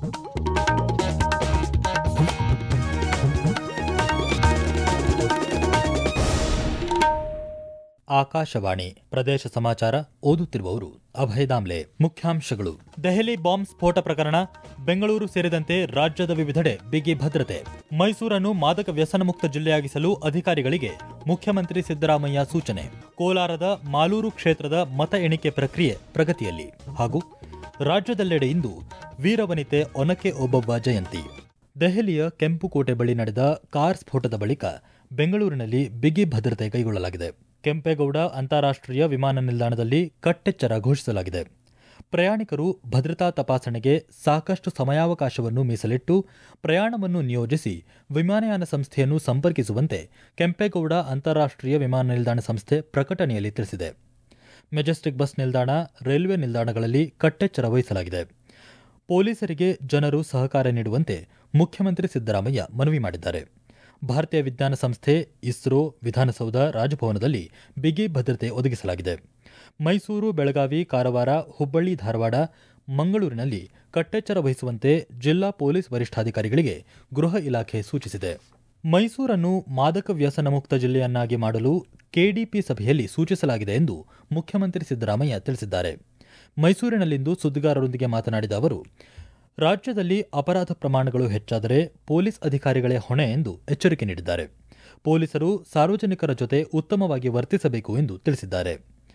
ಆಕಾಶವಾಣಿ ಪ್ರದೇಶ ಸಮಾಚಾರ ಓದುತ್ತಿರುವವರು ಅಭಯ ದಾಮ್ಲೆ ಮುಖ್ಯಾಂಶಗಳು ದೆಹಲಿ ಬಾಂಬ್ ಸ್ಫೋಟ ಪ್ರಕರಣ ಬೆಂಗಳೂರು ಸೇರಿದಂತೆ ರಾಜ್ಯದ ವಿವಿಧೆಡೆ ಬಿಗಿ ಭದ್ರತೆ ಮೈಸೂರನ್ನು ಮಾದಕ ವ್ಯಸನ ಮುಕ್ತ ಜಿಲ್ಲೆಯಾಗಿಸಲು ಅಧಿಕಾರಿಗಳಿಗೆ ಮುಖ್ಯಮಂತ್ರಿ ಸಿದ್ದರಾಮಯ್ಯ ಸೂಚನೆ ಕೋಲಾರದ ಮಾಲೂರು ಕ್ಷೇತ್ರದ ಮತ ಎಣಿಕೆ ಪ್ರಕ್ರಿಯೆ ಪ್ರಗತಿಯಲ್ಲಿ ಹಾಗೂ ರಾಜ್ಯದೆಲ್ಲೆಡೆ ಇಂದು ವೀರವನಿತೆ ಒನಕೆ ಓಬವ್ವ ಜಯಂತಿ ದೆಹಲಿಯ ಕೆಂಪುಕೋಟೆ ಬಳಿ ನಡೆದ ಕಾರ್ ಸ್ಫೋಟದ ಬಳಿಕ ಬೆಂಗಳೂರಿನಲ್ಲಿ ಬಿಗಿ ಭದ್ರತೆ ಕೈಗೊಳ್ಳಲಾಗಿದೆ ಕೆಂಪೇಗೌಡ ಅಂತಾರಾಷ್ಟ್ರೀಯ ವಿಮಾನ ನಿಲ್ದಾಣದಲ್ಲಿ ಕಟ್ಟೆಚ್ಚರ ಘೋಷಿಸಲಾಗಿದೆ ಪ್ರಯಾಣಿಕರು ಭದ್ರತಾ ತಪಾಸಣೆಗೆ ಸಾಕಷ್ಟು ಸಮಯಾವಕಾಶವನ್ನು ಮೀಸಲಿಟ್ಟು ಪ್ರಯಾಣವನ್ನು ನಿಯೋಜಿಸಿ ವಿಮಾನಯಾನ ಸಂಸ್ಥೆಯನ್ನು ಸಂಪರ್ಕಿಸುವಂತೆ ಕೆಂಪೇಗೌಡ ಅಂತಾರಾಷ್ಟ್ರೀಯ ವಿಮಾನ ನಿಲ್ದಾಣ ಸಂಸ್ಥೆ ಪ್ರಕಟಣೆಯಲ್ಲಿ ತಿಳಿಸಿದೆ ಮೆಜೆಸ್ಟಿಕ್ ಬಸ್ ನಿಲ್ದಾಣ ರೈಲ್ವೆ ನಿಲ್ದಾಣಗಳಲ್ಲಿ ಕಟ್ಟೆಚ್ಚರ ವಹಿಸಲಾಗಿದೆ ಪೊಲೀಸರಿಗೆ ಜನರು ಸಹಕಾರ ನೀಡುವಂತೆ ಮುಖ್ಯಮಂತ್ರಿ ಸಿದ್ದರಾಮಯ್ಯ ಮನವಿ ಮಾಡಿದ್ದಾರೆ ಭಾರತೀಯ ವಿಜ್ಞಾನ ಸಂಸ್ಥೆ ಇಸ್ರೋ ವಿಧಾನಸೌಧ ರಾಜಭವನದಲ್ಲಿ ಬಿಗಿ ಭದ್ರತೆ ಒದಗಿಸಲಾಗಿದೆ ಮೈಸೂರು ಬೆಳಗಾವಿ ಕಾರವಾರ ಹುಬ್ಬಳ್ಳಿ ಧಾರವಾಡ ಮಂಗಳೂರಿನಲ್ಲಿ ಕಟ್ಟೆಚ್ಚರ ವಹಿಸುವಂತೆ ಜಿಲ್ಲಾ ಪೊಲೀಸ್ ವರಿಷ್ಠಾಧಿಕಾರಿಗಳಿಗೆ ಗೃಹ ಇಲಾಖೆ ಸೂಚಿಸಿದೆ ಮೈಸೂರನ್ನು ಮಾದಕ ವ್ಯಸನ ಮುಕ್ತ ಜಿಲ್ಲೆಯನ್ನಾಗಿ ಮಾಡಲು ಕೆಡಿಪಿ ಸಭೆಯಲ್ಲಿ ಸೂಚಿಸಲಾಗಿದೆ ಎಂದು ಮುಖ್ಯಮಂತ್ರಿ ಸಿದ್ದರಾಮಯ್ಯ ತಿಳಿಸಿದ್ದಾರೆ ಮೈಸೂರಿನಲ್ಲಿಂದು ಸುದ್ದಿಗಾರರೊಂದಿಗೆ ಮಾತನಾಡಿದ ಅವರು ರಾಜ್ಯದಲ್ಲಿ ಅಪರಾಧ ಪ್ರಮಾಣಗಳು ಹೆಚ್ಚಾದರೆ ಪೊಲೀಸ್ ಅಧಿಕಾರಿಗಳೇ ಹೊಣೆ ಎಂದು ಎಚ್ಚರಿಕೆ ನೀಡಿದ್ದಾರೆ ಪೊಲೀಸರು ಸಾರ್ವಜನಿಕರ ಜೊತೆ ಉತ್ತಮವಾಗಿ ವರ್ತಿಸಬೇಕು ಎಂದು ತಿಳಿಸಿದ್ದಾರೆ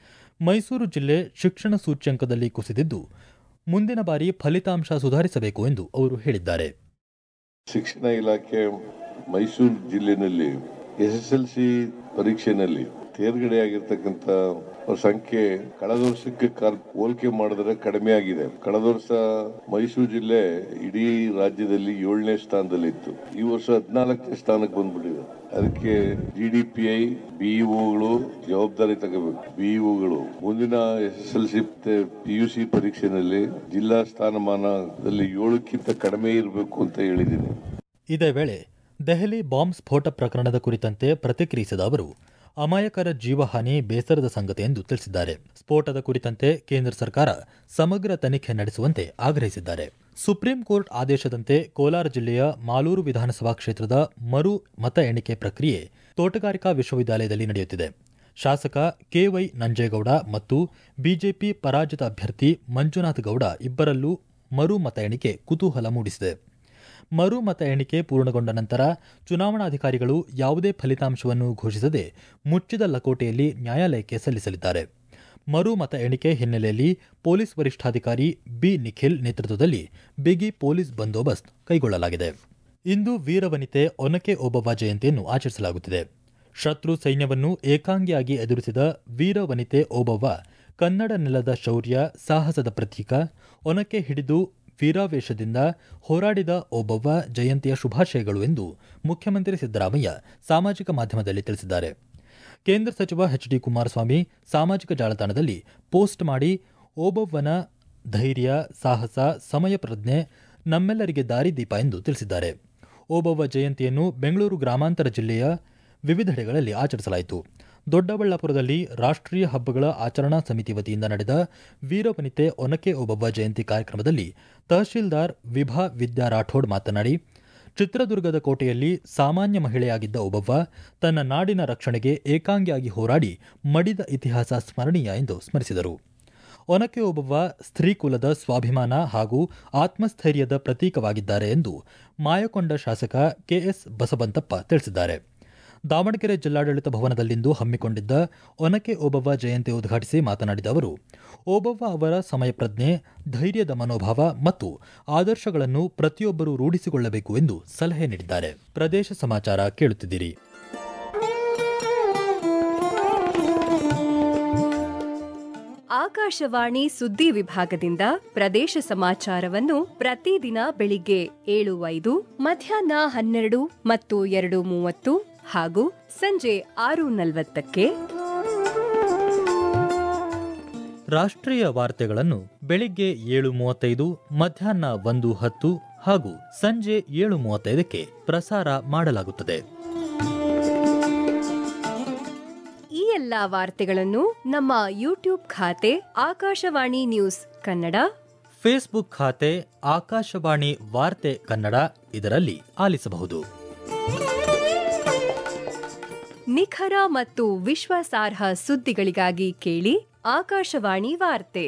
ಮೈಸೂರು ಜಿಲ್ಲೆ ಶಿಕ್ಷಣ ಸೂಚ್ಯಂಕದಲ್ಲಿ ಕುಸಿದಿದ್ದು ಮುಂದಿನ ಬಾರಿ ಫಲಿತಾಂಶ ಸುಧಾರಿಸಬೇಕು ಎಂದು ಅವರು ಹೇಳಿದ್ದಾರೆ ಶಿಕ್ಷಣ ಇಲಾಖೆ ಮೈಸೂರು ಜಿಲ್ಲೆನಲ್ಲಿ ಎಸ್ಎಸ್ಎಲ್ಸಿ ಪರೀಕ್ಷೆನಲ್ಲಿ ತೇರ್ಗಡೆಯಾಗಿರ್ತಕ್ಕಂಥ ಸಂಖ್ಯೆ ಕಳೆದ ವರ್ಷಕ್ಕೆ ಕಾಲ್- ಹೋಲಿಕೆ ಮಾಡಿದ್ರೆ ಕಡಿಮೆ ಆಗಿದೆ ಕಳೆದ ವರ್ಷ ಮೈಸೂರು ಜಿಲ್ಲೆ ಇಡೀ ರಾಜ್ಯದಲ್ಲಿ ಏಳನೇ ಸ್ಥಾನದಲ್ಲಿತ್ತು ಈ ವರ್ಷ ಹದಿನಾಲ್ಕನೇ ಸ್ಥಾನಕ್ಕೆ ಬಂದ್ಬಿಟ್ಟಿದೆ ಅದಕ್ಕೆ ಜಿ ಡಿ ಪಿ ಐ ಬಿಇಒಗಳು ಜವಾಬ್ದಾರಿ ತಗೋಬೇಕು ಬಿಇಒಗಳು ಮುಂದಿನ S S L C P U C ಪರೀಕ್ಷೆನಲ್ಲಿ ಜಿಲ್ಲಾ ಸ್ಥಾನಮಾನದಲ್ಲಿ ಏಳಕ್ಕಿಂತ ಕಡಿಮೆ ಇರಬೇಕು ಅಂತ ಹೇಳಿದ್ದೀನಿ ಇದೇ ವೇಳೆ ದೆಹಲಿ ಬಾಂಬ್ ಸ್ಫೋಟ ಪ್ರಕರಣದ ಕುರಿತಂತೆ ಪ್ರತಿಕ್ರಿಯಿಸಿದ ಅವರು ಅಮಾಯಕರ ಜೀವಹಾನಿ ಬೇಸರದ ಸಂಗತಿ ಎಂದು ತಿಳಿಸಿದ್ದಾರೆ ಸ್ಫೋಟದ ಕುರಿತಂತೆ ಕೇಂದ್ರ ಸರ್ಕಾರ ಸಮಗ್ರ ತನಿಖೆ ನಡೆಸುವಂತೆ ಆಗ್ರಹಿಸಿದ್ದಾರೆ ಸುಪ್ರೀಂ ಕೋರ್ಟ್ ಆದೇಶದಂತೆ ಕೋಲಾರ ಜಿಲ್ಲೆಯ ಮಾಲೂರು ವಿಧಾನಸಭಾ ಕ್ಷೇತ್ರದ ಮರು ಮತ ಎಣಿಕೆ ಪ್ರಕ್ರಿಯೆ ತೋಟಗಾರಿಕಾ ವಿಶ್ವವಿದ್ಯಾಲಯದಲ್ಲಿ ನಡೆಯುತ್ತಿದೆ ಶಾಸಕ ಕೆವೈ ನಂಜೇಗೌಡ ಮತ್ತು ಬಿಜೆಪಿ ಪರಾಜಿತ ಅಭ್ಯರ್ಥಿ ಮಂಜುನಾಥ್ ಗೌಡ ಇಬ್ಬರಲ್ಲೂ ಮರು ಮತ ಎಣಿಕೆ ಕುತೂಹಲ ಮೂಡಿಸಿದೆ ಮರು ಮತ ಎಣಿಕೆ ಪೂರ್ಣಗೊಂಡ ನಂತರ ಚುನಾವಣಾಧಿಕಾರಿಗಳು ಯಾವುದೇ ಫಲಿತಾಂಶವನ್ನು ಘೋಷಿಸದೆ ಮುಚ್ಚಿದ ಲಕೋಟೆಯಲ್ಲಿ ನ್ಯಾಯಾಲಯಕ್ಕೆ ಸಲ್ಲಿಸಲಿದ್ದಾರೆ ಮರು ಮತ ಎಣಿಕೆ ಹಿನ್ನೆಲೆಯಲ್ಲಿ ಪೊಲೀಸ್ ವರಿಷ್ಠಾಧಿಕಾರಿ ಬಿ ನಿಖಿಲ್ ನೇತೃತ್ವದಲ್ಲಿ ಬಿಗಿ ಪೊಲೀಸ್ ಬಂದೋಬಸ್ತ್ ಕೈಗೊಳ್ಳಲಾಗಿದೆ ಇಂದು ವೀರವನಿತೆ ಒನಕೆ ಓಬವ್ವ ಜಯಂತಿಯನ್ನು ಆಚರಿಸಲಾಗುತ್ತಿದೆ ಶತ್ರು ಸೈನ್ಯವನ್ನು ಏಕಾಂಗಿಯಾಗಿ ಎದುರಿಸಿದ ವೀರವನಿತೆ ಓಬವ್ವ ಕನ್ನಡ ನೆಲದ ಶೌರ್ಯ ಸಾಹಸದ ಪ್ರತೀಕ ಒನಕೆ ಹಿಡಿದು ವೀರಾವೇಶದಿಂದ ಹೋರಾಡಿದ ಓಬವ್ವ ಜಯಂತಿಯ ಶುಭಾಶಯಗಳು ಎಂದು ಮುಖ್ಯಮಂತ್ರಿ ಸಿದ್ದರಾಮಯ್ಯ ಸಾಮಾಜಿಕ ಮಾಧ್ಯಮದಲ್ಲಿ ತಿಳಿಸಿದ್ದಾರೆ ಕೇಂದ್ರ ಸಚಿವ ಎಚ್ ಡಿ ಕುಮಾರಸ್ವಾಮಿ ಸಾಮಾಜಿಕ ಜಾಲತಾಣದಲ್ಲಿ ಪೋಸ್ಟ್ ಮಾಡಿ ಓಬವ್ವನ ಧೈರ್ಯ ಸಾಹಸ ಸಮಯ ಪ್ರಜ್ಞೆ ನಮ್ಮೆಲ್ಲರಿಗೆ ದಾರಿದೀಪ ಎಂದು ತಿಳಿಸಿದ್ದಾರೆ ಓಬವ್ವ ಜಯಂತಿಯನ್ನು ಬೆಂಗಳೂರು ಗ್ರಾಮಾಂತರ ಜಿಲ್ಲೆಯ ವಿವಿಧೆಡೆಗಳಲ್ಲಿ ಆಚರಿಸಲಾಯಿತು ದೊಡ್ಡಬಳ್ಳಾಪುರದಲ್ಲಿ ರಾಷ್ಟ್ರೀಯ ಹಬ್ಬಗಳ ಆಚರಣಾ ಸಮಿತಿ ವತಿಯಿಂದ ನಡೆದ ವೀರವನಿತೆ ಒನಕೆ ಓಬವ್ವ ಜಯಂತಿ ಕಾರ್ಯಕ್ರಮದಲ್ಲಿ ತಹಶೀಲ್ದಾರ್ ವಿಭಾ ವಿದ್ಯಾ ರಾಠೋಡ್ ಮಾತನಾಡಿ ಚಿತ್ರದುರ್ಗದ ಕೋಟೆಯಲ್ಲಿ ಸಾಮಾನ್ಯ ಮಹಿಳೆಯಾಗಿದ್ದ ಓಬವ್ವ ತನ್ನ ನಾಡಿನ ರಕ್ಷಣೆಗೆ ಏಕಾಂಗಿಯಾಗಿ ಹೋರಾಡಿ ಮಡಿದ ಇತಿಹಾಸ ಸ್ಮರಣೀಯ ಎಂದು ಸ್ಮರಿಸಿದರು ಒನಕೆ ಓಬವ್ವ ಸ್ತ್ರೀಕುಲದ ಸ್ವಾಭಿಮಾನ ಹಾಗೂ ಆತ್ಮಸ್ಥೈರ್ಯದ ಪ್ರತೀಕವಾಗಿದ್ದಾರೆ ಎಂದು ಮಾಯಕೊಂಡ ಶಾಸಕ ಕೆಎಸ್ ಬಸವಂತಪ್ಪ ತಿಳಿಸಿದ್ದಾರೆ ದಾವಣಗೆರೆ ಜಿಲ್ಲಾಡಳಿತ ಭವನದಲ್ಲಿಂದು ಹಮ್ಮಿಕೊಂಡಿದ್ದ ಒನಕೆ ಓಬವ್ವ ಜಯಂತಿ ಉದ್ಘಾಟಿಸಿ ಮಾತನಾಡಿದ ಅವರು ಓಬವ್ವ ಅವರ ಸಮಯ ಪ್ರಜ್ಞೆ ಧೈರ್ಯದ ಮನೋಭಾವ ಮತ್ತು ಆದರ್ಶಗಳನ್ನು ಪ್ರತಿಯೊಬ್ಬರೂ ರೂಢಿಸಿಕೊಳ್ಳಬೇಕು ಎಂದು ಸಲಹೆ ನೀಡಿದ್ದಾರೆ ಪ್ರದೇಶ ಸಮಾಚಾರ ಕೇಳುತ್ತಿದ್ದೀರಿ ಆಕಾಶವಾಣಿ ಸುದ್ದಿ ವಿಭಾಗದಿಂದ ಪ್ರದೇಶ ಸಮಾಚಾರವನ್ನು ಪ್ರತಿದಿನ ಬೆಳಿಗ್ಗೆ ಏಳು ಐದು ಮಧ್ಯಾಹ್ನ ಹನ್ನೆರಡು ಮತ್ತು ಎರಡು ಮೂವತ್ತು ಹಾಗೂ ಸಂಜೆ ಆರು ನಲವತ್ತಕ್ಕೆ ರಾಷ್ಟ್ರೀಯ ವಾರ್ತೆಗಳನ್ನು ಬೆಳಿಗ್ಗೆ ಏಳು ಮೂವತ್ತೈದು ಮಧ್ಯಾಹ್ನ ಒಂದು ಹತ್ತು ಹಾಗೂ ಸಂಜೆ ಏಳು ಮೂವತ್ತೈದಕ್ಕೆ ಪ್ರಸಾರ ಮಾಡಲಾಗುತ್ತದೆ ಈ ಎಲ್ಲಾ ವಾರ್ತೆಗಳನ್ನು ನಮ್ಮ ಯೂಟ್ಯೂಬ್ ಖಾತೆ ಆಕಾಶವಾಣಿ ನ್ಯೂಸ್ ಕನ್ನಡ ಫೇಸ್ಬುಕ್ ಖಾತೆ ಆಕಾಶವಾಣಿ ವಾರ್ತೆ ಕನ್ನಡ ಇದರಲ್ಲಿ ಆಲಿಸಬಹುದು ನಿಖರ ಮತ್ತು ವಿಶ್ವಾಸಾರ್ಹ ಸುದ್ದಿಗಳಿಗಾಗಿ ಕೇಳಿ ಆಕಾಶವಾಣಿ ವಾರ್ತೆ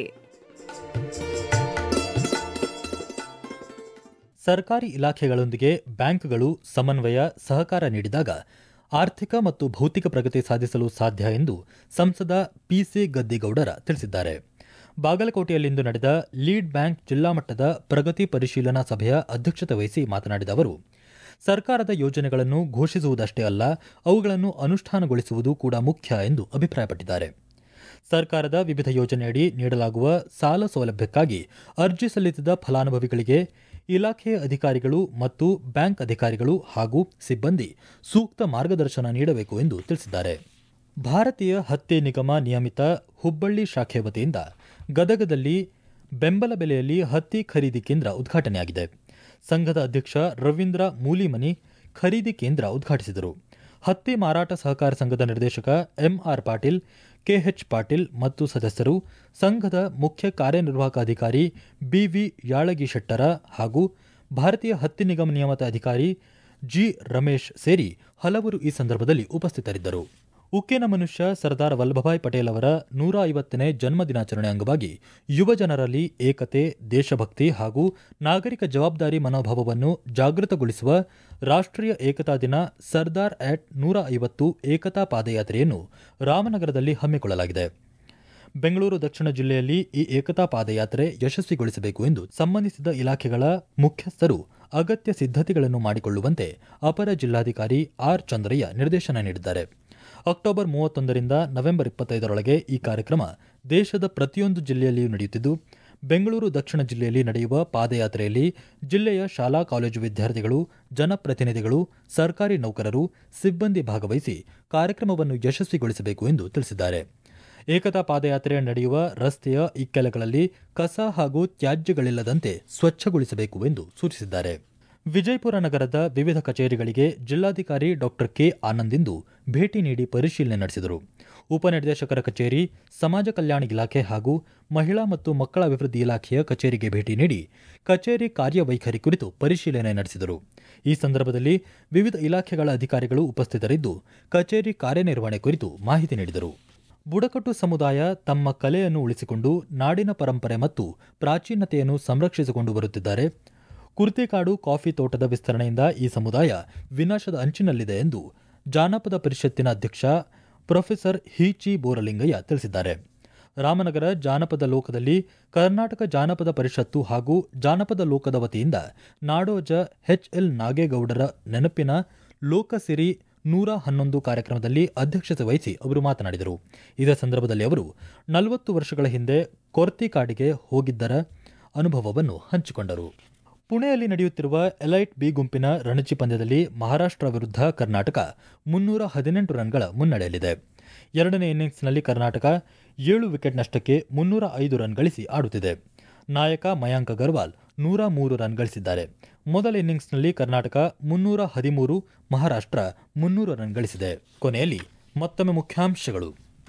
ಸರ್ಕಾರಿ ಇಲಾಖೆಗಳೊಂದಿಗೆ ಬ್ಯಾಂಕ್ಗಳು ಸಮನ್ವಯ ಸಹಕಾರ ನೀಡಿದಾಗ ಆರ್ಥಿಕ ಮತ್ತು ಭೌತಿಕ ಪ್ರಗತಿ ಸಾಧಿಸಲು ಸಾಧ್ಯ ಎಂದು ಸಂಸದ ಪಿಸಿ ಗದ್ದಿಗೌಡರ ತಿಳಿಸಿದ್ದಾರೆ ಬಾಗಲಕೋಟೆಯಲ್ಲಿಂದು ನಡೆದ ಲೀಡ್ ಬ್ಯಾಂಕ್ ಜಿಲ್ಲಾ ಮಟ್ಟದ ಪ್ರಗತಿ ಪರಿಶೀಲನಾ ಸಭೆಯ ಅಧ್ಯಕ್ಷತೆ ವಹಿಸಿ ಮಾತನಾಡಿದ ಅವರು ಸರ್ಕಾರದ ಯೋಜನೆಗಳನ್ನು ಘೋಷಿಸುವುದಷ್ಟೇ ಅಲ್ಲ ಅವುಗಳನ್ನು ಅನುಷ್ಠಾನಗೊಳಿಸುವುದು ಕೂಡ ಮುಖ್ಯ ಎಂದು ಅಭಿಪ್ರಾಯಪಟ್ಟಿದ್ದಾರೆ ಸರ್ಕಾರದ ವಿವಿಧ ಯೋಜನೆಯಡಿ ನೀಡಲಾಗುವ ಸಾಲ ಸೌಲಭ್ಯಕ್ಕಾಗಿ ಅರ್ಜಿ ಸಲ್ಲಿಸಿದ ಫಲಾನುಭವಿಗಳಿಗೆ ಇಲಾಖೆಯ ಅಧಿಕಾರಿಗಳು ಮತ್ತು ಬ್ಯಾಂಕ್ ಅಧಿಕಾರಿಗಳು ಹಾಗೂ ಸಿಬ್ಬಂದಿ ಸೂಕ್ತ ಮಾರ್ಗದರ್ಶನ ನೀಡಬೇಕು ಎಂದು ತಿಳಿಸಿದ್ದಾರೆ ಭಾರತೀಯ ಹತ್ತಿ ನಿಗಮ ನಿಯಮಿತ ಹುಬ್ಬಳ್ಳಿ ಶಾಖೆ ವತಿಯಿಂದ ಗದಗದಲ್ಲಿ ಬೆಂಬಲ ಬೆಲೆಯಲ್ಲಿ ಹತ್ತಿ ಖರೀದಿ ಕೇಂದ್ರ ಉದ್ಘಾಟನೆಯಾಗಿದೆ ಸಂಘದ ಅಧ್ಯಕ್ಷ ರವೀಂದ್ರ ಮೂಲಿಮನಿ ಖರೀದಿ ಕೇಂದ್ರ ಉದ್ಘಾಟಿಸಿದರು ಹತ್ತಿ ಮಾರಾಟ ಸಹಕಾರ ಸಂಘದ ನಿರ್ದೇಶಕ ಎಂಆರ್ ಪಾಟೀಲ್ ಕೆಎಚ್ ಪಾಟೀಲ್ ಮತ್ತು ಸದಸ್ಯರು ಸಂಘದ ಮುಖ್ಯ ಕಾರ್ಯನಿರ್ವಾಹಕ ಅಧಿಕಾರಿ ಬಿವಿ ಯಾಳಗಿ ಶೆಟ್ಟರ ಹಾಗೂ ಭಾರತೀಯ ಹತ್ತಿ ನಿಗಮ ನಿಯಮಿತ ಅಧಿಕಾರಿ ಜಿ ರಮೇಶ್ ಸೇರಿ ಹಲವರು ಈ ಸಂದರ್ಭದಲ್ಲಿ ಉಪಸ್ಥಿತರಿದ್ದರು ಉಕ್ಕಿನ ಮನುಷ್ಯ ಸರ್ದಾರ್ ವಲ್ಲಭಭಾಯ್ ಪಟೇಲ್ ಅವರ ನೂರ ಐವತ್ತನೇ ಜನ್ಮ ದಿನಾಚರಣೆ ಅಂಗವಾಗಿ ಯುವ ಜನರಲ್ಲಿ ಏಕತೆ ದೇಶಭಕ್ತಿ ಹಾಗೂ ನಾಗರಿಕ ಜವಾಬ್ದಾರಿ ಮನೋಭಾವವನ್ನು ಜಾಗೃತಗೊಳಿಸುವ ರಾಷ್ಟ್ರೀಯ ಏಕತಾ ದಿನ ಸರ್ದಾರ್ ಆಟ್ ನೂರ ಐವತ್ತು ಏಕತಾ ಪಾದಯಾತ್ರೆಯನ್ನು ರಾಮನಗರದಲ್ಲಿ ಹಮ್ಮಿಕೊಳ್ಳಲಾಗಿದೆ ಬೆಂಗಳೂರು ದಕ್ಷಿಣ ಜಿಲ್ಲೆಯಲ್ಲಿ ಈ ಏಕತಾ ಪಾದಯಾತ್ರೆ ಯಶಸ್ವಿಗೊಳಿಸಬೇಕು ಎಂದು ಸಂಬಂಧಿಸಿದ ಇಲಾಖೆಗಳ ಮುಖ್ಯಸ್ಥರು ಅಗತ್ಯ ಸಿದ್ಧತೆಗಳನ್ನು ಮಾಡಿಕೊಳ್ಳುವಂತೆ ಅಪರ ಜಿಲ್ಲಾಧಿಕಾರಿ ಆರ್ ಚಂದ್ರಯ್ಯ ನಿರ್ದೇಶನ ನೀಡಿದ್ದಾರೆ ಅಕ್ಟೋಬರ್ ಮೂವತ್ತೊಂದರಿಂದ ನವೆಂಬರ್ ಇಪ್ಪತ್ತೈದರೊಳಗೆ ಈ ಕಾರ್ಯಕ್ರಮ ದೇಶದ ಪ್ರತಿಯೊಂದು ಜಿಲ್ಲೆಯಲ್ಲಿಯೂ ನಡೆಯುತ್ತಿದ್ದು ಬೆಂಗಳೂರು ದಕ್ಷಿಣ ಜಿಲ್ಲೆಯಲ್ಲಿ ನಡೆಯುವ ಪಾದಯಾತ್ರೆಯಲ್ಲಿ ಜಿಲ್ಲೆಯ ಶಾಲಾ ಕಾಲೇಜು ವಿದ್ಯಾರ್ಥಿಗಳು ಜನಪ್ರತಿನಿಧಿಗಳು ಸರ್ಕಾರಿ ನೌಕರರು ಸಿಬ್ಬಂದಿ ಭಾಗವಹಿಸಿ ಕಾರ್ಯಕ್ರಮವನ್ನು ಯಶಸ್ವಿಗೊಳಿಸಬೇಕು ಎಂದು ತಿಳಿಸಿದ್ದಾರೆ ಏಕತಾ ಪಾದಯಾತ್ರೆ ನಡೆಯುವ ರಸ್ತೆಯ ಇಕ್ಕೆಲಗಳಲ್ಲಿ ಕಸ ಹಾಗೂ ತ್ಯಾಜ್ಯಗಳಿಲ್ಲದಂತೆ ಸ್ವಚ್ಛಗೊಳಿಸಬೇಕು ಎಂದು ಸೂಚಿಸಿದ್ದಾರೆ ವಿಜಯಪುರ ನಗರದ ವಿವಿಧ ಕಚೇರಿಗಳಿಗೆ ಜಿಲ್ಲಾಧಿಕಾರಿ ಡಾಕ್ಟರ್ ಕೆ ಆನಂದ್ ಇಂದು ಭೇಟಿ ನೀಡಿ ಪರಿಶೀಲನೆ ನಡೆಸಿದರು ಉಪನಿರ್ದೇಶಕರ ಕಚೇರಿ ಸಮಾಜ ಕಲ್ಯಾಣ ಇಲಾಖೆ ಹಾಗೂ ಮಹಿಳಾ ಮತ್ತು ಮಕ್ಕಳ ಅಭಿವೃದ್ಧಿ ಇಲಾಖೆಯ ಕಚೇರಿಗೆ ಭೇಟಿ ನೀಡಿ ಕಚೇರಿ ಕಾರ್ಯವೈಖರಿ ಕುರಿತು ಪರಿಶೀಲನೆ ನಡೆಸಿದರು ಈ ಸಂದರ್ಭದಲ್ಲಿ ವಿವಿಧ ಇಲಾಖೆಗಳ ಅಧಿಕಾರಿಗಳು ಉಪಸ್ಥಿತರಿದ್ದು ಕಚೇರಿ ಕಾರ್ಯನಿರ್ವಹಣೆ ಕುರಿತು ಮಾಹಿತಿ ನೀಡಿದರು ಬುಡಕಟ್ಟು ಸಮುದಾಯ ತಮ್ಮ ಕಲೆಯನ್ನು ಉಳಿಸಿಕೊಂಡು ನಾಡಿನ ಪರಂಪರೆ ಮತ್ತು ಪ್ರಾಚೀನತೆಯನ್ನು ಸಂರಕ್ಷಿಸಿಕೊಂಡು ಬರುತ್ತಿದ್ದಾರೆ ಕುರ್ತಿಕಾಡು ಕಾಫಿ ತೋಟದ ವಿಸ್ತರಣೆಯಿಂದ ಈ ಸಮುದಾಯ ವಿನಾಶದ ಅಂಚಿನಲ್ಲಿದೆ ಎಂದು ಜಾನಪದ ಪರಿಷತ್ತಿನ ಅಧ್ಯಕ್ಷ ಪ್ರೊಫೆಸರ್ ಹಿಚಿ ಬೋರಲಿಂಗಯ್ಯ ತಿಳಿಸಿದ್ದಾರೆ ರಾಮನಗರ ಜಾನಪದ ಲೋಕದಲ್ಲಿ ಕರ್ನಾಟಕ ಜಾನಪದ ಪರಿಷತ್ತು ಹಾಗೂ ಜಾನಪದ ಲೋಕದ ವತಿಯಿಂದ ನಾಡೋಜ ಎಚ್ಎಲ್ ನಾಗೇಗೌಡರ ನೆನಪಿನ ಲೋಕಸಿರಿ ನೂರ ಹನ್ನೊಂದು ಕಾರ್ಯಕ್ರಮದಲ್ಲಿ ಅಧ್ಯಕ್ಷತೆ ವಹಿಸಿ ಅವರು ಮಾತನಾಡಿದರು ಇದೇ ಸಂದರ್ಭದಲ್ಲಿ ಅವರು ನಲವತ್ತು ವರ್ಷಗಳ ಹಿಂದೆ ಕೊರ್ತಿಕಾಡಿಗೆ ಹೋಗಿದ್ದರ ಅನುಭವವನ್ನು ಹಂಚಿಕೊಂಡರು ಪುಣೆಯಲ್ಲಿ ನಡೆಯುತ್ತಿರುವ ಎಲೈಟ್ ಬಿ ಗುಂಪಿನ ರಣಜಿ ಪಂದ್ಯದಲ್ಲಿ ಮಹಾರಾಷ್ಟ್ರ ವಿರುದ್ಧ ಕರ್ನಾಟಕ ಮುನ್ನೂರ ಹದಿನೆಂಟು ರನ್ಗಳ ಮುನ್ನಡೆಯಲ್ಲಿದೆ ಎರಡನೇ ಇನ್ನಿಂಗ್ಸ್ನಲ್ಲಿ ಕರ್ನಾಟಕ ಏಳು ವಿಕೆಟ್ ನಷ್ಟಕ್ಕೆ ಮುನ್ನೂರ ಐದು ರನ್ ಗಳಿಸಿ ಆಡುತ್ತಿದೆ ನಾಯಕ ಮಯಾಂಕ್ ಅಗರ್ವಾಲ್ ನೂರ ಮೂರು ರನ್ ಗಳಿಸಿದ್ದಾರೆ ಮೊದಲ ಇನ್ನಿಂಗ್ಸ್ನಲ್ಲಿ ಕರ್ನಾಟಕ ಮುನ್ನೂರ ಹದಿಮೂರು ಮಹಾರಾಷ್ಟ್ರ ಮುನ್ನೂರು ರನ್ ಗಳಿಸಿದೆ ಕೊನೆಯಲ್ಲಿ ಮತ್ತೊಮ್ಮೆ ಮುಖ್ಯಾಂಶಗಳು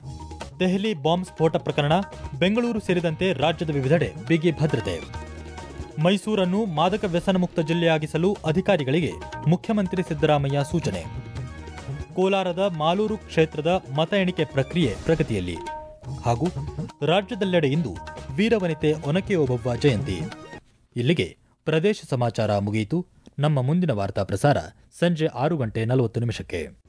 ದೆಹಲಿ ಬಾಂಬ್ ಸ್ಫೋಟ ಪ್ರಕರಣ ಬೆಂಗಳೂರು ಸೇರಿದಂತೆ ರಾಜ್ಯದ ವಿವಿಧೆಡೆ ಬಿಗಿ ಭದ್ರತೆ ಮೈಸೂರನ್ನು ಮಾದಕ ವ್ಯಸನ ಮುಕ್ತ ಜಿಲ್ಲೆಯಾಗಿಸಲು ಅಧಿಕಾರಿಗಳಿಗೆ ಮುಖ್ಯಮಂತ್ರಿ ಸಿದ್ದರಾಮಯ್ಯ ಸೂಚನೆ ಕೋಲಾರದ ಮಾಲೂರು ಕ್ಷೇತ್ರದ ಮತ ಎಣಿಕೆ ಪ್ರಕ್ರಿಯೆ ಪ್ರಗತಿಯಲ್ಲಿ ಹಾಗೂ ರಾಜ್ಯದೆಲ್ಲೆಡೆ ಇಂದು ವೀರವನಿತೆ ಒನಕೆ ಓಬವ್ವ ಜಯಂತಿ ಇಲ್ಲಿಗೆ ಪ್ರದೇಶ ಸಮಾಚಾರ ಮುಗಿಯಿತು ನಮ್ಮ ಮುಂದಿನ ವಾರ್ತಾ ಪ್ರಸಾರ ಸಂಜೆ ಆರು ಗಂಟೆ ನಲವತ್ತು ನಿಮಿಷಕ್ಕೆ